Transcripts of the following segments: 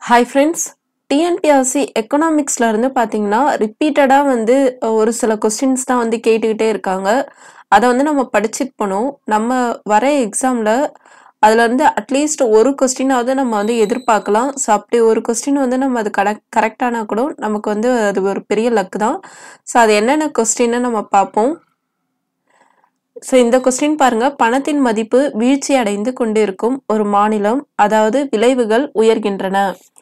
hi friends TNPSC எக்கனாமிக்ஸ்ல இருந்து பார்த்தீங்கன்னா ரிப்பீட்டடாக வந்து ஒரு சில கொஸ்டின்ஸ் தான் வந்து கேட்டுக்கிட்டே இருக்காங்க அதை வந்து நம்ம படிச்சுட்டு போனோம் நம்ம வர எக்ஸாமில் அதுலேருந்து அட்லீஸ்ட் ஒரு கொஸ்டினாவது நம்ம வந்து எதிர்பார்க்கலாம் ஸோ அப்படி ஒரு கொஸ்டின் வந்து நம்ம அது கரெக்ட் கரெக்டானா கூட நமக்கு வந்து அது ஒரு பெரிய லக் தான் ஸோ அது என்னென்ன கொஸ்டின்னு நம்ம பார்ப்போம் ஸோ இந்த கொஸ்டின் பாருங்க பணத்தின் மதிப்பு வீழ்ச்சி அடைந்து கொண்டிருக்கும் ஒரு மாநிலம் அதாவது விளைவுகள் உயர்கின்றன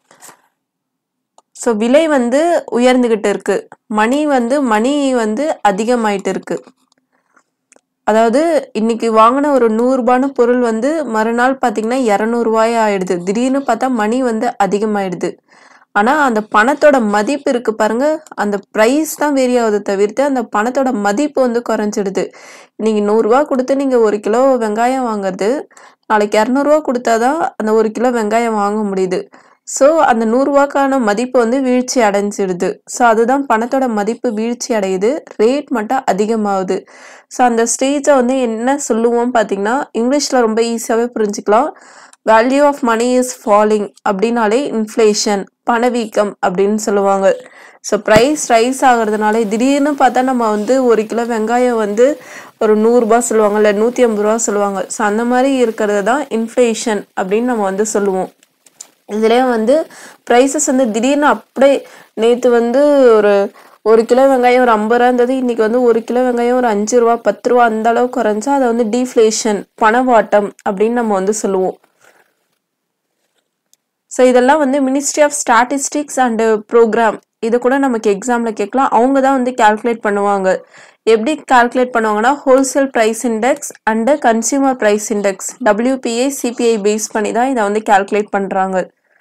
ஸோ விலை வந்து உயர்ந்துகிட்டு இருக்கு மணி வந்து மணி வந்து அதிகமாயிட்டு இருக்கு அதாவது இன்னைக்கு வாங்கின ஒரு நூறுரூபான பொருள் வந்து மறுநாள் பார்த்தீங்கன்னா இரநூறுவாய் ஆயிடுது திடீர்னு பார்த்தா மணி வந்து அதிகமாயிடுது ஆனா அந்த பணத்தோட மதிப்பு இருக்கு பாருங்க அந்த ப்ரைஸ் தான் வேரி ஆகுது தவிர்த்து அந்த பணத்தோட மதிப்பு வந்து குறைஞ்சிடுது நீங்க நூறுரூவா கொடுத்து நீங்க ஒரு கிலோ வெங்காயம் வாங்குறது நாளைக்கு இரநூறுவா கொடுத்தாதான் அந்த ஒரு கிலோ வெங்காயம் வாங்க முடியுது ஸோ அந்த நூறுரூவாக்கான மதிப்பு வந்து வீழ்ச்சி அடைஞ்சிடுது ஸோ அதுதான் பணத்தோட மதிப்பு வீழ்ச்சி அடையுது ரேட் மட்டும் அதிகமாகுது ஸோ அந்த ஸ்டேஜை வந்து என்ன சொல்லுவோம் பார்த்தீங்கன்னா இங்கிலீஷில் ரொம்ப ஈஸியாகவே புரிஞ்சுக்கலாம் value of money is falling அப்படின்னாலே இன்ஃப்ளேஷன் பணவீக்கம் அப்படின்னு சொல்லுவாங்க ஸோ ப்ரைஸ் ரைஸ் ஆகிறதுனால திடீர்னு பார்த்தா நம்ம வந்து ஒரு கிலோ வெங்காயம் வந்து ஒரு நூறுரூபா சொல்லுவாங்க இல்லை நூற்றி ஐம்பது ரூபா சொல்லுவாங்க ஸோ அந்த மாதிரி இருக்கிறது தான் இன்ஃப்ளேஷன் அப்படின்னு நம்ம வந்து சொல்லுவோம் இதுலேயே வந்து ப்ரைஸஸ் வந்து திடீர்னு அப்படியே நேற்று வந்து ஒரு ஒரு கிலோ வெங்காயம் ஒரு ஐம்பது ரூபா இருந்தது இன்னைக்கு வந்து ஒரு கிலோ வெங்காயம் ஒரு அஞ்சு ரூபா பத்து ரூபா அந்த அளவு குறைஞ்சா அதை வந்து டீஃப்ளேஷன் பணவாட்டம் அப்படின்னு நம்ம வந்து சொல்லுவோம் ஸோ இதெல்லாம் வந்து ministry of statistics and programme இது கூட நமக்கு எக்ஸாமில் கேட்கலாம் அவங்க தான் வந்து கால்குலேட் பண்ணுவாங்க எப்படி கால்குலேட் பண்ணுவாங்கன்னா wholesale price index and consumer price index WPI CPI base பண்ணி தான் இதை வந்து கால்குலேட் பண்ணுறாங்க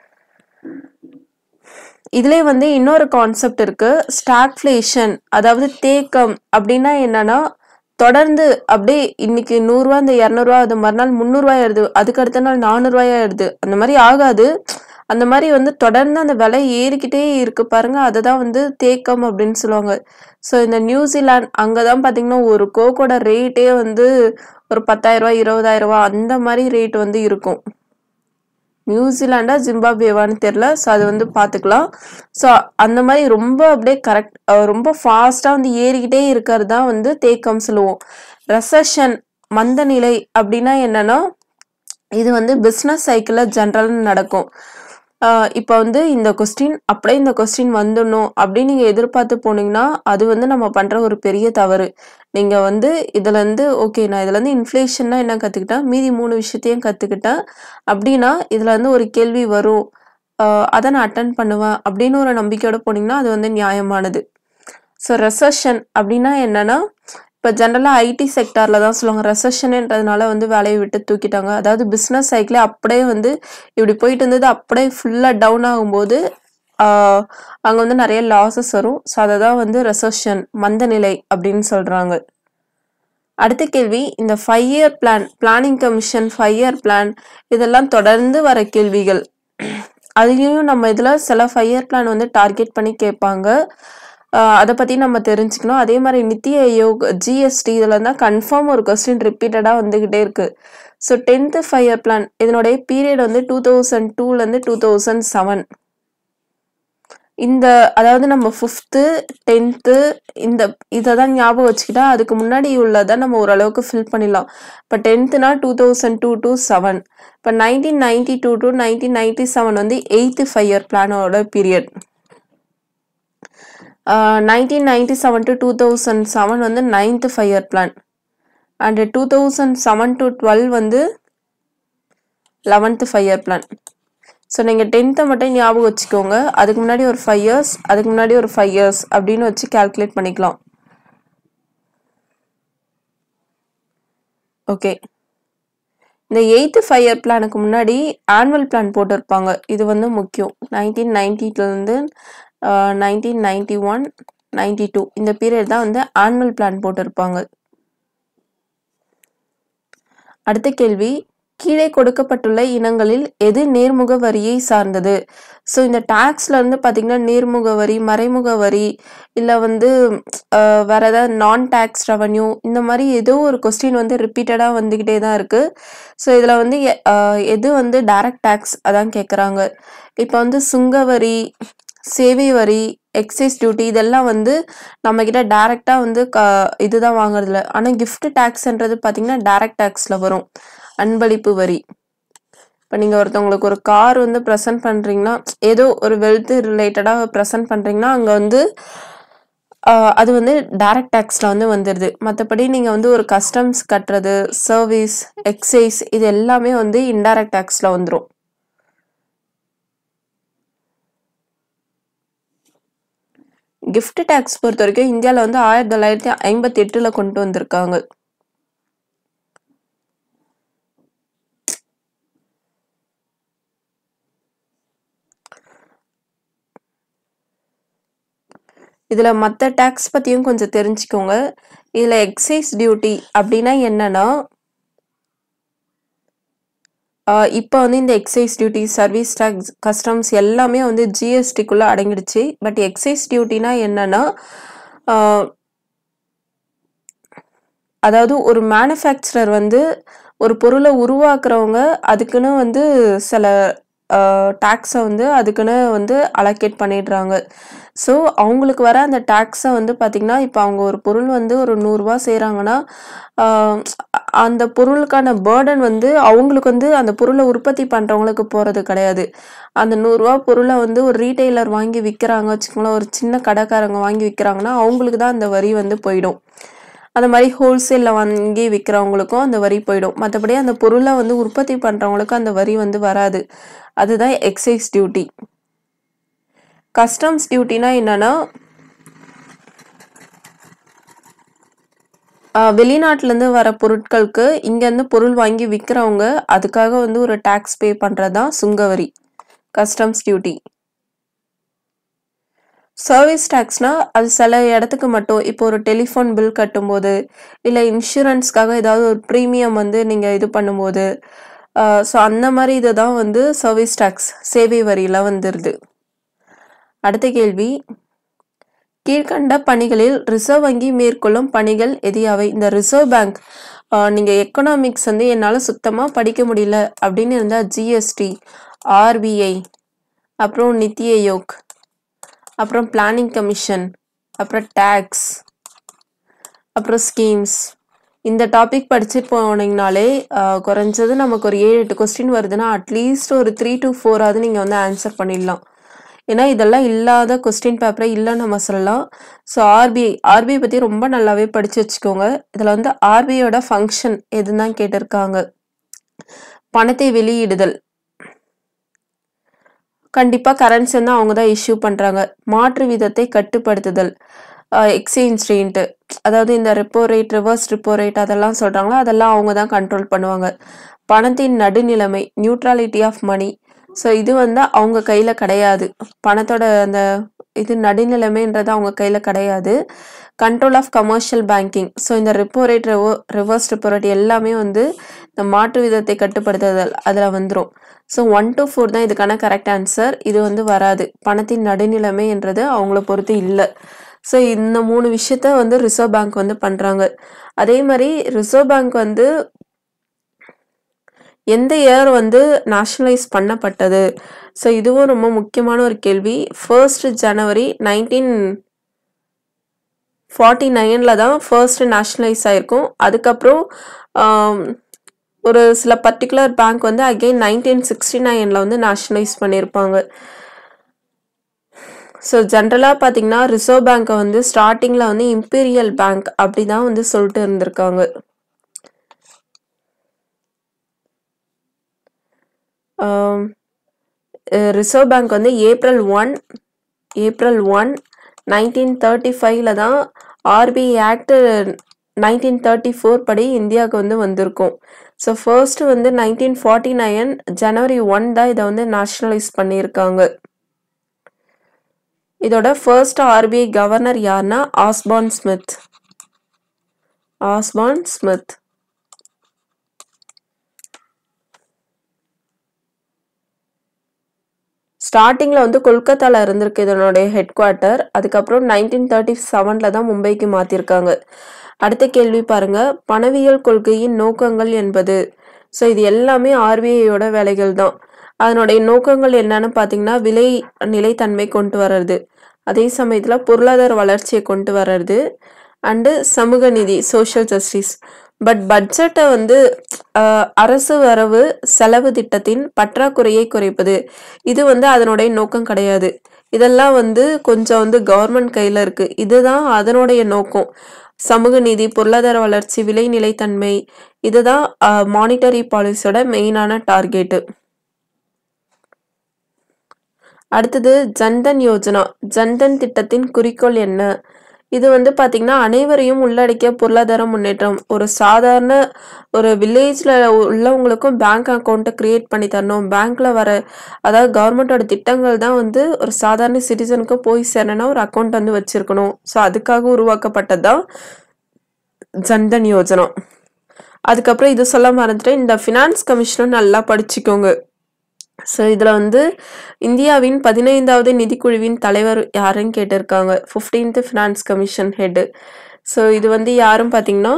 இதுலேயே வந்து இன்னொரு கான்செப்ட் இருக்கு ஸ்டாக்ஃப்ளேஷன் அதாவது தேக்கம் அப்படின்னா என்னன்னா தொடர்ந்து அப்படியே இன்னைக்கு நூறுரூவா இந்த இரநூறுவா அது மறுநாள் முந்நூறுரூவாய் ஆயிடுது அதுக்கு அடுத்த நாள் நானூறுரூவாய் ஆயிடுது அந்த மாதிரி ஆகாது அந்த மாதிரி வந்து தொடர்ந்து அந்த விலை ஏறிக்கிட்டே இருக்கு பாருங்க அதை தான் வந்து தேக்கம் அப்படின்னு சொல்லுவாங்க ஸோ இந்த நியூசிலாந்து அங்கே தான் பார்த்தீங்கன்னா ஒரு கோக்கோட ரேட்டே வந்து ஒரு பத்தாயிரம் ரூபாய் இருபதாயிரம் ரூபாய் அந்த மாதிரி ரேட் வந்து இருக்கும் நியூசிலாண்டா ஜிம்பாப்வேவான்னு தெரில ஸோ அது வந்து பார்த்துக்கலாம் ஸோ அந்த மாதிரி ரொம்ப அப்படியே கரெக்ட் ரொம்ப ஃபாஸ்ட்டாக வந்து ஏறிக்கிட்டே இருக்கிறது தான் வந்து தேக்கம் சொல்லுவோம் ரெசஷன் மந்த நிலை அப்படின்னா என்னன்னா இது வந்து பிஸ்னஸ் சைக்கிளில் ஜென்ரல்னு நடக்கும் இப்போ வந்து இந்த கொஸ்டின் அப்படியே இந்த கொஸ்டின் வந்துடணும் அப்படின்னு நீங்கள் எதிர்பார்த்து போனீங்கன்னா அது வந்து நம்ம பண்ணுற ஒரு பெரிய தவறு நீங்கள் வந்து இதுலேருந்து ஓகே நான் இதுலேருந்து இன்ஃப்ளேஷன்னா என்ன கற்றுக்கிட்டேன் மீதி மூணு விஷயத்தையும் கற்றுக்கிட்டேன் அப்படின்னா இதில் வந்து ஒரு கேள்வி வரும் அதை நான் அட்டன் பண்ணுவேன் அப்படின்னு ஒரு நம்பிக்கையோட போனீங்கன்னா அது வந்து நியாயமானது ஸோ ரெசஷன் அப்படின்னா என்னன்னா இப்போ ஜென்ரலாக ஐடி செக்டாரில் தான் சொல்லுவாங்க ரெசஷன்ன்றதுனால வந்து வேலையை விட்டு தூக்கிட்டாங்க அதாவது பிஸ்னஸ் சைக்கிளே அப்படியே வந்து இப்படி போயிட்டு இருந்தது அப்படியே ஃபுல்லாக டவுன் ஆகும்போது அங்கே வந்து நிறைய லாஸஸ் வரும் ஸோ அதை தான் வந்து ரெசஷன் மந்த நிலை அப்படின்னு சொல்கிறாங்க அடுத்த கேள்வி இந்த five year plan planning commission five year plan இதெல்லாம் தொடர்ந்து வர கேள்விகள் அதையும் நம்ம இதில் சில ஃபைவ் இயர் பிளான் வந்து டார்கெட் பண்ணி கேட்பாங்க அதை பற்றி நம்ம தெரிஞ்சுக்கணும் அதே மாதிரி நித்தி ஆயோக் ஜிஎஸ்டி இதில் தான் கன்ஃபார்ம் ஒரு கொஸ்டின் ரிப்பீட்டடாக வந்துக்கிட்டே இருக்குது so tenth five year plan இதனுடைய பீரியட் வந்து டூ தௌசண்ட் டூலேருந்து டூ தௌசண்ட் செவன் இந்த அதாவது நம்ம ஃபிஃப்த்து டென்த்து இந்த இதை தான் ஞாபகம் வச்சுக்கிட்டா அதுக்கு முன்னாடி உள்ளதை நம்ம ஓரளவுக்கு ஃபில் பண்ணிடலாம் இப்போ டென்த்துனா two thousand two to seven இப்போ nineteen ninety two to nineteen ninety seven வந்து எயித்து ஃபைவ் இயர் பிளானோட period nineteen ninety seven to two thousand seven வந்து ninth five year plan and two thousand seven to twelve வந்து eleventh five year plan so நீங்கள் டென்த்தை மட்டும் ஞாபகம் வச்சுக்கோங்க அதுக்கு முன்னாடி ஒரு ஃபைவ் இயர்ஸ் அதுக்கு முன்னாடி ஒரு ஃபைவ் இயர்ஸ் அப்படின்னு வச்சு கால்குலேட் பண்ணிக்கலாம் ஓகே இந்த எயித்து ஃபைவ் இயர் பிளானுக்கு முன்னாடி ஆனுவல் பிளான் போட்டிருப்பாங்க இது வந்து முக்கியம் நைன்டீன் நைன்டிலேருந்து nineteen ninety one ninety two இந்த பீரியட் தான் வந்து ஆனுவல் பிளான் போட்டிருப்பாங்க அடுத்த கேள்வி கீழே கொடுக்கப்பட்டுள்ள இனங்களில் எது நேர்முக வரியை சார்ந்தது ஸோ இந்த டேக்ஸ்ல இருந்து பார்த்தீங்கன்னா நேர்முக வரி மறைமுக வரி இல்லை வந்து அஹ், வேற ஏதாவது நான் டேக்ஸ் ரெவன்யூ இந்த மாதிரி ஏதோ ஒரு கொஸ்டின் வந்து ரிப்பீட்டடாக வந்துக்கிட்டே தான் இருக்கு ஸோ இதில் வந்து எ- அஹ், எது வந்து டைரக்ட் டேக்ஸ் அதான் கேட்குறாங்க இப்போ வந்து சுங்க வரி சேவை வரி எக்ஸைஸ் டியூட்டி இதெல்லாம் வந்து நம்ம கிட்ட டைரக்டா வந்து க இதுதான் வாங்குறதில்ல ஆனால் gift டேக்ஸ்ன்றது பார்த்தீங்கன்னா டைரக்ட் டேக்ஸ்ல வரும் அன்பளிப்பு வரி இப்போ நீங்கள் ஒருத்தவங்களுக்கு ஒரு கார் வந்து ப்ரெசென்ட் பண்ணுறீங்கன்னா ஏதோ ஒரு வெல்த் ரிலேட்டடாக ப்ரெசென்ட் பண்ணுறீங்கன்னா அங்கே வந்து ஆஹ், அது வந்து டைரக்ட் டேக்ஸில் வந்து வந்துடுது மற்றபடி நீங்கள் வந்து ஒரு கஸ்டம்ஸ் கட்டுறது சர்வீஸ் எக்ஸைஸ் இது எல்லாமே வந்து இன்டைரக்ட் டேக்ஸில் வந்துடும் gift டேக்ஸ் பொறுத்த வரைக்கும் இந்தியாவில் வந்து ஆயிரத்தி தொள்ளாயிரத்தி ஐம்பத்தி எட்டில் கொண்டு வந்திருக்காங்க இதில் மற்ற டேக்ஸ் பற்றியும் கொஞ்சம் தெரிஞ்சுக்கோங்க இதில் எக்ஸைஸ் டியூட்டி அப்படின்னா என்னன்னா இப்போ வந்து இந்த excise duty service tax customs எல்லாமே வந்து ஜிஎஸ்டிக்குள்ளே அடங்கிடுச்சு பட் எக்ஸைஸ் டியூட்டினா என்னன்னா ஆஹ், அதாவது ஒரு மேனுஃபேக்சரர் வந்து ஒரு பொருளை உருவாக்குறவங்க அதுக்குன்னு வந்து சில டேக்ஸை வந்து அதுக்குன்னு வந்து அலோகேட் பண்ணிடுறாங்க ஸோ அவங்களுக்கு வர அந்த டேக்ஸை வந்து பார்த்திங்கன்னா இப்போ அவங்க ஒரு பொருள் வந்து ஒரு நூறுரூவா செய்கிறாங்கன்னா அந்த பொருளுக்கான பேர்டன் வந்து அவங்களுக்கு வந்து அந்த பொருளை உற்பத்தி பண்ணுறவங்களுக்கு போகிறது கிடையாது அந்த நூறுரூவா பொருளை வந்து ஒரு ரீட்டைலர் வாங்கி விற்கிறாங்க வச்சுக்கோங்களேன் ஒரு சின்ன கடைக்காரங்க வாங்கி விற்கிறாங்கன்னா அவங்களுக்கு தான் அந்த வரி வந்து போயிடும் அந்த மாதிரி ஹோல்சேலில் வாங்கி விற்கிறவங்களுக்கும் அந்த வரி போயிடும் மற்றபடி அந்த பொருளை வந்து உற்பத்தி பண்ணுறவங்களுக்கும் அந்த வரி வந்து வராது அதுதான் எக்ஸைஸ் டியூட்டி கஸ்டம்ஸ் டியூட்டினா என்னன்னா ஆஹ் வெளிநாட்டுலேருந்து வர பொருட்களுக்கு இங்கேருந்து பொருள் வாங்கி விற்கிறவங்க அதுக்காக வந்து ஒரு டேக்ஸ் பே பண்ணுறது தான் சுங்கவரி கஸ்டம்ஸ் டியூட்டி சர்வீஸ் டேக்ஸ்னா அது சில இடத்துக்கு மட்டும் இப்போ ஒரு டெலிஃபோன் பில் கட்டும்போது இல்லை இன்சூரன்ஸ்க்காக ஏதாவது ஒரு ப்ரீமியம் வந்து நீங்கள் இது பண்ணும்போது ஸோ அந்த மாதிரி இதுதான் வந்து சர்வீஸ் டேக்ஸ் சேவை வரியில வந்துடுது அடுத்த கேள்வி கீழ்கண்ட பணிகளில் ரிசர்வ் வங்கி மேற்கொள்ளும் பணிகள் எது அவை இந்த ரிசர்வ் பேங்க் நீங்கள் எக்கனாமிக்ஸ் வந்து என்னால் சுத்தமாக படிக்க முடியல அப்படின்னு இருந்தால் ஜிஎஸ்டி ஆர்பிஐ அப்புறம் நித்தி ஆயோக் அப்புறம் பிளானிங் கமிஷன் அப்புறம் டேக்ஸ் அப்புறம் ஸ்கீம்ஸ் இந்த டாபிக் படிச்சுட்டு போனீங்கனாலே ஆஹ், குறைஞ்சது நமக்கு ஒரு ஏழு எட்டு கொஸ்டின் வருதுன்னா அட்லீஸ்ட் ஒரு த்ரீ டு ஃபோராவது நீங்கள் வந்து ஆன்சர் பண்ணிடலாம் ஏன்னா இதெல்லாம் இல்லாத கொஸ்டின் பேப்பரே இல்லைன்னு நம்ம சொல்லலாம் ஸோ ஆர்பிஐ ஆர்பிஐ பற்றி ரொம்ப நல்லாவே படித்து வச்சுக்கோங்க இதில் வந்து ஆர்பிஐயோட ஃபங்க்ஷன் எதுன்னு தான் கேட்டிருக்காங்க பணத்தை வெளியிடுதல் கண்டிப்பாக கரன்சி வந்து அவங்க தான் இஷ்யூ பண்ணுறாங்க மாற்று வீதத்தை கட்டுப்படுத்துதல் எக்ஸ்சேஞ்ச் ரேட்டு அதாவது இந்த repo rate reverse repo rate அதெல்லாம் சொல்கிறாங்களோ அதெல்லாம் அவங்க தான் கண்ட்ரோல் பண்ணுவாங்க பணத்தின் நடுநிலைமை நியூட்ரலிட்டி ஆஃப் மணி ஸோ இது வந்து அவங்க கையில் கிடையாது பணத்தோட அந்த இது நடுநிலைமைன்றது அவங்க கையில் கிடையாது control of commercial banking so இந்த repo rate repo reverse repo rate எல்லாமே வந்து இந்த மாற்று விதத்தை கட்டுப்படுத்துதல் அதில் வந்துடும் ஸோ ஒன் to ஃபோர் தான் இதுக்கான கரெக்ட் ஆன்சர் இது வந்து வராது பணத்தின் நடுநிலைமை என்றது அவங்கள பொறுத்து இல்லை ஸோ இந்த மூணு விஷயத்த வந்து ரிசர்வ் பேங்க் வந்து பண்ணுறாங்க அதே மாதிரி ரிசர்வ் பேங்க் வந்து எந்த இயர் வந்து நேஷனலைஸ் பண்ணப்பட்டது ஸோ இதுவும் ரொம்ப முக்கியமான ஒரு கேள்வி ஃபர்ஸ்ட் ஜனவரி நைன்டீன் ஃபார்ட்டி நைனில் தான் ஃபர்ஸ்ட் நேஷனலைஸ் ஆயிருக்கும் அதுக்கப்புறம் ஆம், ஒரு சில பர்டிகுலர் பேங்க் வந்து அகெயின் நைன்டீன் சிக்ஸ்டி நைனில் வந்து நேஷனலைஸ் பண்ணியிருப்பாங்க ஸோ ஜென்ரலாக பார்த்தீங்கன்னா ரிசர்வ் பேங்க்கை வந்து ஸ்டார்டிங்கில் வந்து இம்பீரியல் பேங்க் அப்படி தான் வந்து சொல்லிட்டு இருந்திருக்காங்க ரிசர்வ் பேங்க் வந்து April one April one nineteen thirty ஃபைவ்ல தான் RBI act nineteen thirty four படி இந்தியாவுக்கு வந்து வந்திருக்கும் ஸோ ஃபர்ஸ்ட் வந்து நைன்டீன் ஃபார்ட்டி நைன் ஜனவரி ஒன் தான் இதை வந்து நேஷனலைஸ் பண்ணியிருக்காங்க இதோட ஃபர்ஸ்ட் ஆர்பிஐ கவர்னர் யாருன்னா ஆஸ்பான் ஸ்மித் ஆஸ்பான் ஸ்மித் ஸ்டார்டிங்கில் வந்து கொல்கத்தாவில் இருந்திருக்கு இதனுடைய ஹெட் குவார்ட்டர் அதுக்கப்புறம் நைன்டீன் தேர்ட்டி செவனில் தான் மும்பைக்கு மாற்றிருக்காங்க அடுத்த கேள்வி பாருங்க பணவியல் கொள்கையின் நோக்கங்கள் என்பது ஸோ இது எல்லாமே ஆர்பிஐயோட வேலைகள் தான் அதனுடைய நோக்கங்கள் என்னன்னு பார்த்தீங்கன்னா விலை நிலைத்தன்மை கொண்டு வர்றது அதே சமயத்தில் பொருளாதார வளர்ச்சியை கொண்டு வர்றது அண்டு சமூக நீதி சோஷியல் ஜஸ்டிஸ் பட் பட்ஜெட்டை வந்து ஆஹ், அரசு வரவு செலவு திட்டத்தின் பற்றாக்குறையை குறைப்பது இது வந்து அதனுடைய நோக்கம் கிடையாது இதெல்லாம் வந்து கொஞ்சம் வந்து கவர்மெண்ட் கையில் இருக்கு இதுதான் அதனுடைய நோக்கம் சமூக நீதி பொருளாதார வளர்ச்சி விலை நிலைத்தன்மை இதுதான் மானிட்டரி பாலிசியோட மெயினான டார்கெட்டு அடுத்தது ஜன்தன் யோஜனா ஜன்தன் திட்டத்தின் குறிக்கோள் என்ன இது வந்து பாத்தீங்கன்னா அனைவரையும் உள்ளடக்கிய பொருளாதார முன்னேற்றம் ஒரு சாதாரண ஒரு வில்லேஜ்ல உள்ளவங்களுக்கும் பேங்க் அக்கௌண்ட்டை கிரியேட் பண்ணி தரணும் பேங்க்ல வர அதாவது கவர்மெண்டோட திட்டங்கள் தான் வந்து ஒரு சாதாரண சிட்டிசனுக்கு போய் சேரணும்னா ஒரு அக்கௌண்ட் வந்து வச்சிருக்கணும் ஸோ அதுக்காக உருவாக்கப்பட்டது தான் ஜன்தன் யோஜனா அதுக்கப்புறம் இது சொல்ல மறந்துட்டேன் இந்த ஃபினான்ஸ் கமிஷனும் நல்லா படிச்சுக்கோங்க ஸோ இதில் வந்து இந்தியாவின் பதினைந்தாவது நிதிக்குழுவின் தலைவர் யாருன்னு கேட்டிருக்காங்க fifteenth finance commission head so இது வந்து யாரும் பார்த்தீங்கன்னா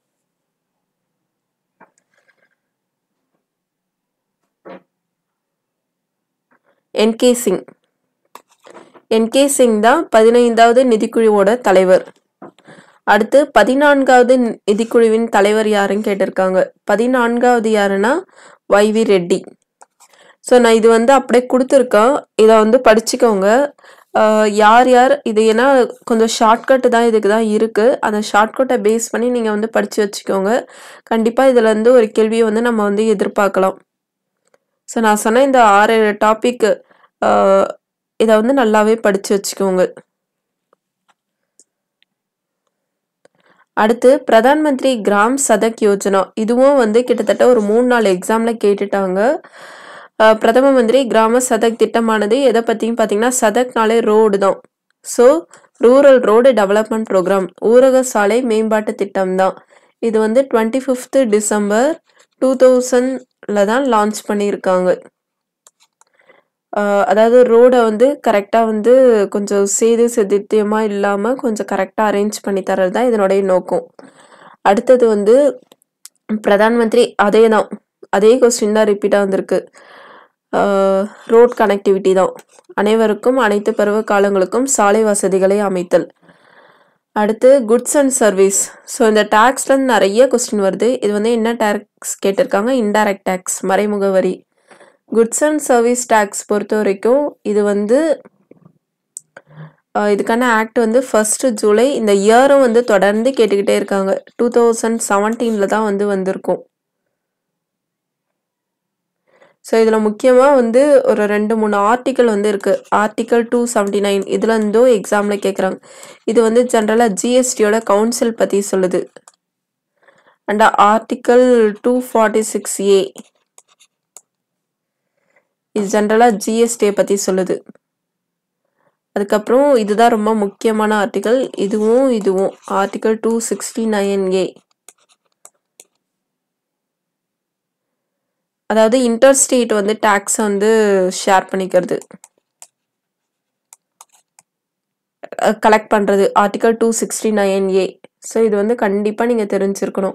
என்கே சிங் என்கே சிங் தான் பதினைந்தாவது நிதிக்குழுவோட தலைவர் அடுத்து பதினான்காவது நிதிக்குழுவின் தலைவர் யாருன்னு கேட்டிருக்காங்க பதினான்காவது யாருன்னா வைவி ரெட்டி ஸோ நான் இது வந்து அப்படியே கொடுத்துருக்கேன் இதை வந்து படிச்சுக்கோங்க ஆஹ் யார் யார் இது ஏன்னா கொஞ்சம் ஷார்ட்கட் தான் இதுக்கு தான் இருக்குது அந்த ஷார்ட்கட்டை பேஸ் பண்ணி நீங்கள் வந்து படித்து வச்சுக்கோங்க கண்டிப்பாக இதில் இருந்து ஒரு கேள்வியை வந்து நம்ம வந்து எதிர்பார்க்கலாம் ஸோ நான் சொன்ன இந்த ஆறு டாபிக் இதை வந்து நல்லாவே படித்து வச்சுக்கோங்க அடுத்து பிரதான் மந்திரி கிராம் சதக் யோஜனா இதுவும் வந்து கிட்டத்தட்ட ஒரு மூணு நாலு எக்ஸாமில் கேட்டுட்டாங்க அஹ் பிரதம மந்திரி கிராம சதக் திட்டமானது எதை பற்றியும் பார்த்தீங்கன்னா சதக்னாலே ரோடு தான் so rural road development programme ஊரக சாலை மேம்பாட்டு திட்டம் தான் இது வந்து டுவெண்ட்டி ஃபிஃப்த்து டிசம்பர் டூ தௌசண்டில் தான் லான்ச் பண்ணியிருக்காங்க ஆஹ் அதாவது ரோடை வந்து கரெக்டாக வந்து கொஞ்சம் சேது செதித்தியமாக இல்லாமல் கொஞ்சம் கரெக்டாக அரேஞ்ச் பண்ணி தர்றது தான் இதனுடைய நோக்கம் அடுத்தது வந்து பிரதான் மந்திரி அதே தான் அதே கொஸ்டின் தான் ரிப்பீட்டாக வந்திருக்கு ரோட் கனெக்டிவிட்டி தான் அனைவருக்கும் அனைத்து பருவ காலங்களுக்கும் சாலை வசதிகளை அமைத்தல் அடுத்து குட்ஸ் அண்ட் சர்வீஸ் ஸோ இந்த டேக்ஸ்ல நிறைய கொஸ்டின் வருது இது வந்து என்ன டேக்ஸ் கேட்டிருக்காங்க இன்டைரக்ட் டேக்ஸ் மறைமுக வரி குட்ஸ் அண்ட் சர்வீஸ் டேக்ஸ் பொறுத்த வரைக்கும் இது வந்து ஆஹ் இதுக்கான ஆக்ட் வந்து ஃபர்ஸ்ட் ஜூலை இந்த இயரும் வந்து தொடர்ந்து கேட்டுக்கிட்டே இருக்காங்க டூ தௌசண்ட் செவன்டீனில் தான் வந்து வந்திருக்கும் ஸோ இதில் முக்கியமாக வந்து ஒரு ரெண்டு மூணு ஆர்டிக்கல் வந்து இருக்குது ஆர்டிக்கல் டூ செவன்ட்டி நைன் இதில் இருந்தும் எக்ஸாமில் கேட்குறாங்க இது வந்து ஜென்ரலாக ஜிஎஸ்டியோட கவுன்சில் பற்றி சொல்லுது and article two forty six A இது ஜென்ரலாக ஜிஎஸ்டியை பற்றி சொல்லுது அதுக்கப்புறம் இதுதான் ரொம்ப முக்கியமான ஆர்டிக்கல் இதுவும் இதுவும் article two sixty nine A அதாவது இன்டர் ஸ்டேட் வந்து டேக்ஸ் வந்து ஷேர் பண்ணிக்கிறது கலெக்ட் பண்ணுறது article two sixty nine A so இது வந்து கண்டிப்பாக நீங்கள் தெரிஞ்சிருக்கணும்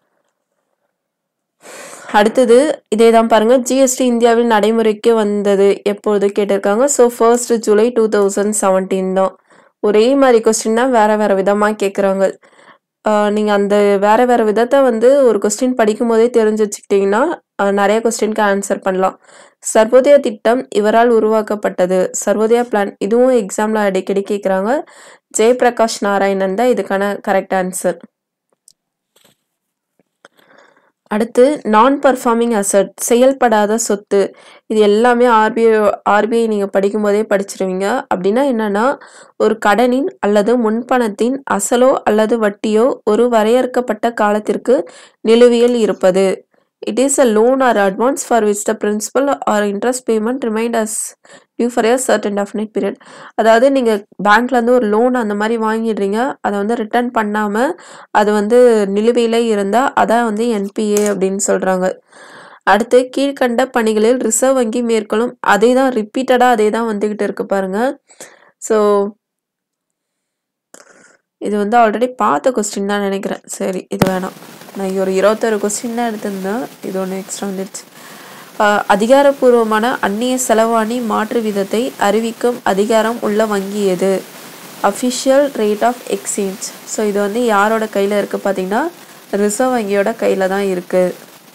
அடுத்தது இதே தான் பாருங்க ஜிஎஸ்டி இந்தியாவில் நடைமுறைக்கு வந்தது எப்பொழுது கேட்டிருக்காங்க so first July two thousand seventeen தான் ஒரே மாதிரி கொஸ்டின் தான் வேற வேற விதமாக கேட்குறாங்க நீங்கள் அந்த வேற வேற விதத்தை வந்து ஒரு கொஸ்டின் படிக்கும் போதே தெரிஞ்சு வச்சுக்கிட்டிங்கன்னா அஹ், நிறைய கொஸ்டினுக்கு ஆன்சர் பண்ணலாம் சர்வோதயா திட்டம் இவரால் உருவாக்கப்பட்டது சர்வோதயா பிளான் இதுவும் எக்ஸாமில் அடிக்கடி கேட்குறாங்க ஜெயபிரகாஷ் நாராயணன் தான் இதுக்கான கரெக்ட் ஆன்சர் அடுத்து நான் பர்ஃபார்மிங் அசட் செயல்படாத சொத்து இது எல்லாமே ஆர்பிஐ ஆர்பிஐ நீங்கள் படிக்கும்போதே படிச்சிருவீங்க அப்படின்னா என்னன்னா ஒரு கடனின் அல்லது முன்பணத்தின் அசலோ அல்லது வட்டியோ ஒரு வரையறுக்கப்பட்ட காலத்திற்கு நிலுவையில் இருப்பது it is a loan or advance for which the principal or interest payment remained as due for a certain definite period அதாவது நீங்கள் பேங்க்லேருந்து ஒரு லோன் அந்த மாதிரி வாங்கிடுறீங்க அதை வந்து ரிட்டர்ன் பண்ணாமல் அது வந்து நிலுவையில் இருந்தால் அதான் வந்து என்பிஏ அப்படின்னு சொல்கிறாங்க அடுத்து கீழ்கண்ட பணிகளில் ரிசர்வ் வங்கி மேற்கொள்ளும் அதே தான் ரிப்பீட்டடாக அதே தான் வந்துக்கிட்டு இருக்கு பாருங்க ஸோ இது வந்து ஆல்ரெடி பார்த்த கொஸ்டின் தான் நினைக்கிறேன் சரி இது வேணாம் நான் ஒரு இருபத்தொரு கொஸ்டின் தான் எடுத்திருந்தேன் இது ஒன்று எக்ஸ்ட்ரா வந்துடுச்சு ஆஹ் அதிகாரப்பூர்வமான அந்நிய செலவாணி மாற்று விதத்தை அறிவிக்கும் அதிகாரம் உள்ள வங்கி எது official rate of exchange so இது வந்து யாரோட கையில் இருக்குது பார்த்தீங்கன்னா ரிசர்வ் வங்கியோட கையில் தான் இருக்குது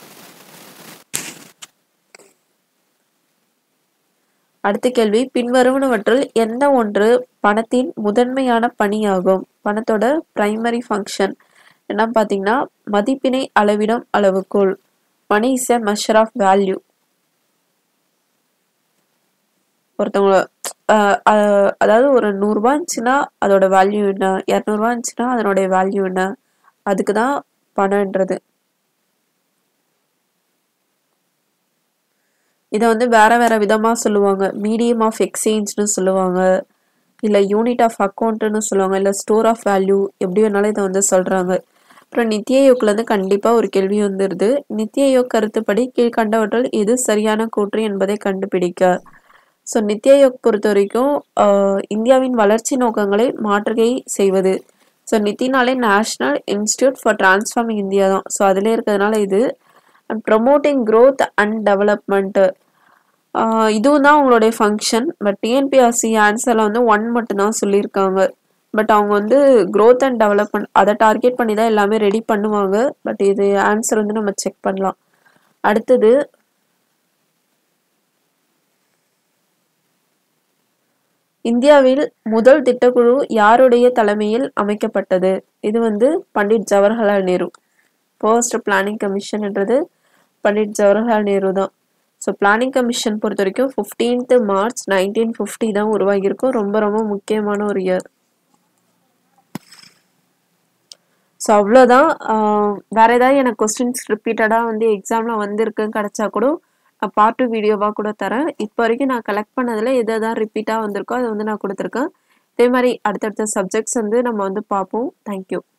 அடுத்த கேள்வி பின்வருவனவற்றுள் எந்த ஒன்று பணத்தின் முதன்மையான பணியாகும் பணத்தோட பிரைமரி ஃபங்க்ஷன் என்ன பார்த்தீங்கன்னா மதிப்பினை அளவிடும் அளவுகோல் money is a measure of value ஒருத்தவங்க ஆஹ் ஆஹ் அதாவது ஒரு நூறுரூவா இருந்துச்சுன்னா அதோட வேல்யூ என்ன இரநூறுவா இருந்துச்சுன்னா அதனுடைய வேல்யூ என்ன அதுக்கு தான் பணன்றது இதை வந்து வேற வேற விதமா சொல்லுவாங்க மீடியம் ஆஃப் எக்ஸ்சேஞ்ச்னு சொல்லுவாங்க இல்லை யூனிட் ஆஃப் அக்கௌண்ட்னு சொல்லுவாங்க இல்லை ஸ்டோர் ஆஃப் வேல்யூ எப்படி வேணாலும் இதை வந்து சொல்றாங்க அப்புறம் நித்திய யோக்லேருந்து கண்டிப்பாக ஒரு கேள்வி வந்துடுது நித்திய யோக் கருத்துப்படி கீழ்கண்டவற்றில் எது சரியான கூற்று என்பதை கண்டுபிடிக்க ஸோ நித்திய யோக் பொறுத்த வரைக்கும் ஆஹ், இந்தியாவின் வளர்ச்சி நோக்கங்களை மாற்றுகை செய்வது ஸோ நித்தினாலே national institute for transforming India தான் ஸோ அதிலே இருக்கிறதுனால இது and promoting growth and development இதுவும் தான் அவங்களுடைய ஃபங்க்ஷன் பட் டிஎன்பிஆர்சி ஆன்சரில் வந்து ஒன் மட்டும்தான் சொல்லியிருக்காங்க பட் அவங்க வந்து growth அண்ட் டெவலப்மெண்ட் அதை டார்கெட் பண்ணி தான் எல்லாமே ரெடி பண்ணுவாங்க பட் இது ஆன்சர் வந்து நம்ம செக் பண்ணலாம் அடுத்தது இந்தியாவில் முதல் திட்டக்குழு யாருடைய தலைமையில் அமைக்கப்பட்டது இது வந்து பண்டிட் ஜவஹர்லால் நேரு ஃபர்ஸ்ட் பிளானிங் கமிஷன்ன்றது பண்டிட் ஜவஹர்லால் நேரு தான் ஸோ பிளானிங் கமிஷன் பொறுத்த வரைக்கும் ஃபிஃப்டீன்த் மார்ச் நைன்டீன் ஃபிஃப்டி தான் உருவாகியிருக்கும் ரொம்ப ரொம்ப முக்கியமான ஒரு இயர் ஸோ அவ்வளோதான் வேற ஏதாவது எனக்கு கொஸ்டின்ஸ் ரிப்பீட்டடாக வந்து எக்ஸாமில் வந்திருக்குன்னு கிடைச்சா கூட நான் பார்ட் டூ வீடியோவாக கூட தரேன் இப்போ வரைக்கும் நான் கலெக்ட் பண்ணதில் எது எதாவது ரிப்பீட்டாக வந்திருக்கோ அதை வந்து நான் கொடுத்துருக்கேன் இதே மாதிரி அடுத்தடுத்த சப்ஜெக்ட்ஸ் வந்து நம்ம வந்து பார்ப்போம் தேங்க்யூ